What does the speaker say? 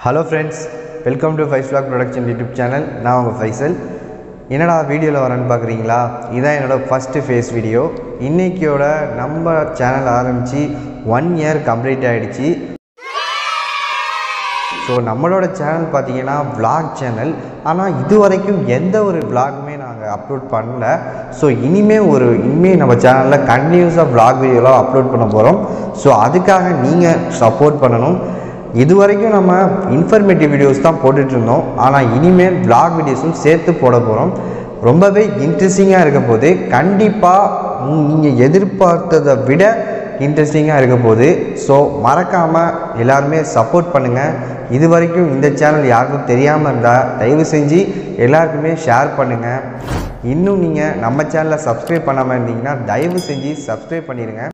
hello friends welcome to Faiz vlog production YouTube channel நான் உங்கள் ஃபைசல் என்னடா வீடியோவில் வரேன்னு பார்க்குறீங்களா இதான் என்னோடய ஃபஸ்ட்டு ஃபேஸ் வீடியோ இன்றைக்கியோட நம்ம சேனல் ஆரம்பித்து ஒன் இயர் கம்ப்ளீட் ஆகிடுச்சு ஸோ நம்மளோட சேனல் பார்த்தீங்கன்னா vlog சேனல் ஆனால் இது வரைக்கும் எந்த ஒரு vlogமே நாங்கள் அப்லோட் பண்ணல ஸோ இனிமே ஒரு இனிமேல் நம்ம சேனலில் கண்டினியூஸாக vlog வீடியோலாம் அப்லோட் பண்ண போகிறோம் ஸோ அதுக்காக நீங்கள் சப்போர்ட் பண்ணணும் இது வரைக்கும் நம்ம இன்ஃபர்மேட்டிவ் வீடியோஸ் தான் போட்டுட்டு இருந்தோம் ஆனால் இனிமேல் vlog வீடியோஸும் சேர்த்து போட போகிறோம் ரொம்பவே இன்ட்ரெஸ்டிங்காக இருக்க போது கண்டிப்பாக நீங்கள் எதிர்பார்த்ததை விட இன்ட்ரெஸ்டிங்காக இருக்க போகுது ஸோ மறக்காமல் எல்லாருமே சப்போர்ட் பண்ணுங்கள் இது வரைக்கும் இந்த சேனல் யாருக்கும் தெரியாமல் இருந்தால் தயவு செஞ்சு எல்லாருக்குமே ஷேர் பண்ணுங்கள் இன்னும் நீங்கள் நம்ம சேனலை சப்ஸ்கிரைப் பண்ணாமல் இருந்தீங்கன்னா தயவு செஞ்சு சப்ஸ்கிரைப் பண்ணிடுங்க